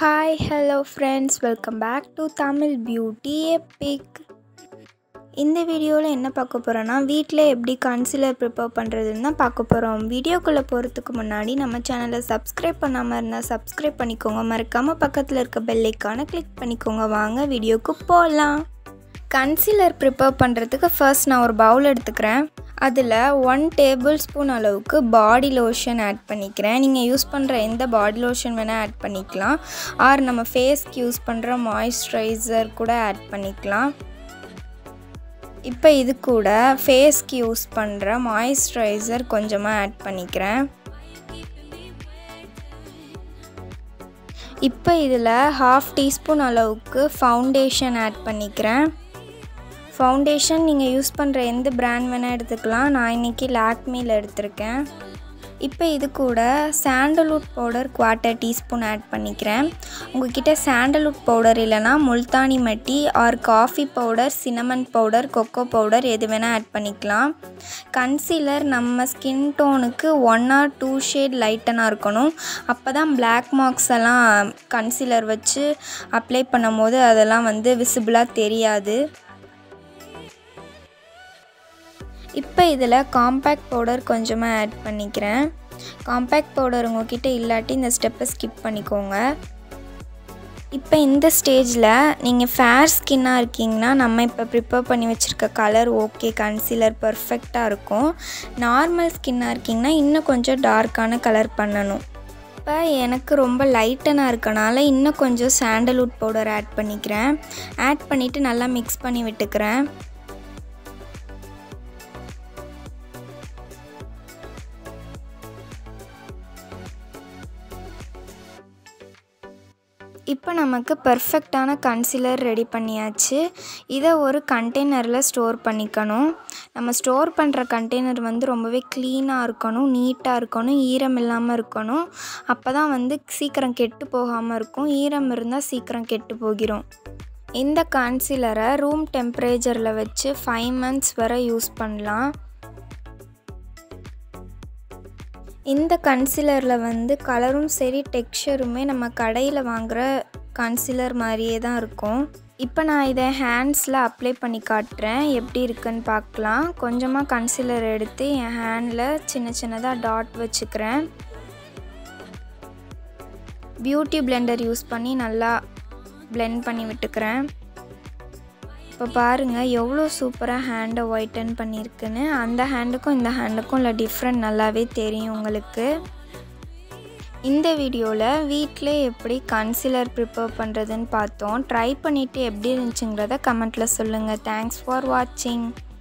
hi hello friends welcome back to Tamil beauty epic இந்த வீடியோவில் என்ன பார்க்க போகிறோன்னா வீட்டில் எப்படி கன்சிலர் ப்ரிப்பேர் பண்ணுறதுன்னு தான் பார்க்க போகிறோம் வீடியோக்குள்ளே போகிறதுக்கு முன்னாடி நம்ம சேனலை சப்ஸ்கிரைப் பண்ணாமல் இருந்தால் சப்ஸ்கிரைப் பண்ணிக்கோங்க மறக்காமல் பக்கத்தில் இருக்க பெல்லைக்கான கிளிக் பண்ணிக்கோங்க வாங்க வீடியோக்கு போகலாம் கன்சிலர் ப்ரிப்பேர் பண்ணுறதுக்கு ஃபர்ஸ்ட் நான் ஒரு பவுல் எடுத்துக்கிறேன் அதில் ஒன் டேபிள் ஸ்பூன் அளவுக்கு பாடி லோஷன் ஆட் பண்ணிக்கிறேன் நீங்கள் யூஸ் பண்ணுற எந்த பாடி லோஷன் வேணால் ஆட் பண்ணிக்கலாம் ஆர் நம்ம ஃபேஸ்க்கு யூஸ் பண்ணுற மாய்ஸ்சரைசர் கூட ஆட் பண்ணிக்கலாம் இப்போ இது கூட ஃபேஸ்க்கு யூஸ் பண்ணுற மாய்ஸ்சரைசர் கொஞ்சமாக ஆட் பண்ணிக்கிறேன் இப்போ இதில் ஹாஃப் டீஸ்பூன் அளவுக்கு ஃபவுண்டேஷன் ஆட் பண்ணிக்கிறேன் ஃபவுண்டேஷன் நீங்கள் யூஸ் பண்ணுற எந்த பிராண்ட் வேணால் எடுத்துக்கலாம் நான் இன்றைக்கி லாக்மியில் எடுத்திருக்கேன் இப்போ இது கூட sandalwood powder quarter teaspoon add பண்ணிக்கிறேன் உங்ககிட்ட சாண்டல்வுட் பவுடர் இல்லைனா multani mitti or coffee powder cinnamon powder cocoa powder எது வேணால் ஆட் பண்ணிக்கலாம் கன்சீலர் நம்ம ஸ்கின் டோனுக்கு ஒன் ஆர் டூ ஷேட் லைட்டனாக இருக்கணும் அப்போ தான் பிளாக் மார்க்ஸ் எல்லாம் கன்சீலர் வச்சு அப்ளை பண்ணும் போது அதெல்லாம் வந்து விசிபிளாக தெரியாது இப்போ இதில் காம்பேக்ட் பவுடர் கொஞ்சமாக ஆட் பண்ணிக்கிறேன் காம்பேக்ட் பவுடர் உங்ககிட்ட இல்லாட்டி இந்த ஸ்டெப்பை ஸ்கிப் பண்ணிக்கோங்க இப்போ இந்த ஸ்டேஜில் நீங்கள் ஃபேர் ஸ்கின்னாக இருக்கீங்கன்னா நம்ம இப்போ ப்ரிப்பேர் பண்ணி வச்சுருக்க கலர் ஓகே கன்சீலர் பர்ஃபெக்டாக இருக்கும் நார்மல் ஸ்கின்னாக இருக்கீங்கன்னா இன்னும் கொஞ்சம் டார்க்கான கலர் பண்ணணும் இப்போ எனக்கு ரொம்ப லைட்டனாக இருக்கனால இன்னும் கொஞ்சம் சாண்டல்வுட் பவுடர் ஆட் பண்ணிக்கிறேன் ஆட் பண்ணிவிட்டு நல்லா மிக்ஸ் பண்ணி விட்டுக்கிறேன் இப்போ நமக்கு பர்ஃபெக்டான கன்சிலர் ரெடி பண்ணியாச்சு இதை ஒரு கண்டெய்னரில் ஸ்டோர் பண்ணிக்கணும் நம்ம ஸ்டோர் பண்ணுற கண்டெய்னர் வந்து ரொம்பவே க்ளீனாக இருக்கணும் நீட்டாக இருக்கணும் ஈரம் இல்லாமல் இருக்கணும் அப்போ தான் வந்து சீக்கிரம் கெட்டு போகாமல் இருக்கும் ஈரம் இருந்தால் சீக்கிரம் கெட்டு போகிரும் இந்த கன்சிலரை ரூம் டெம்பரேச்சரில் வச்சு ஃபைவ் மந்த்ஸ் வரை யூஸ் பண்ணலாம் இந்த கன்சிலரில் வந்து கலரும் சரி டெக்ஸ்சருமே நம்ம கடையில் வாங்குகிற கன்சிலர் மாதிரியே தான் இருக்கும் இப்போ நான் இதை ஹேண்ட்ஸில் அப்ளை பண்ணி காட்டுறேன் எப்படி இருக்குன்னு பார்க்கலாம் கொஞ்சமாக கன்சிலர் எடுத்து என் ஹேண்டில் சின்ன சின்னதாக டாட் வச்சுக்கிறேன் பியூட்டி பிளெண்டர் யூஸ் பண்ணி நல்லா பிளெண்ட் பண்ணி விட்டுக்கிறேன் இப்போ பாருங்கள் எவ்வளோ சூப்பராக ஹேண்டை ஒயிட்டன் பண்ணியிருக்குன்னு அந்த ஹேண்டுக்கும் இந்த ஹேண்டுக்கும் உள்ள டிஃப்ரெண்ட் நல்லாவே தெரியும் உங்களுக்கு இந்த வீடியோவில் வீட்டில் எப்படி கன்சிலர் ப்ரிப்பேர் பண்ணுறதுன்னு பார்த்தோம் ட்ரை பண்ணிவிட்டு எப்படி இருந்துச்சுங்கிறத கமெண்ட்டில் சொல்லுங்கள் தேங்க்ஸ் ஃபார் வாட்சிங்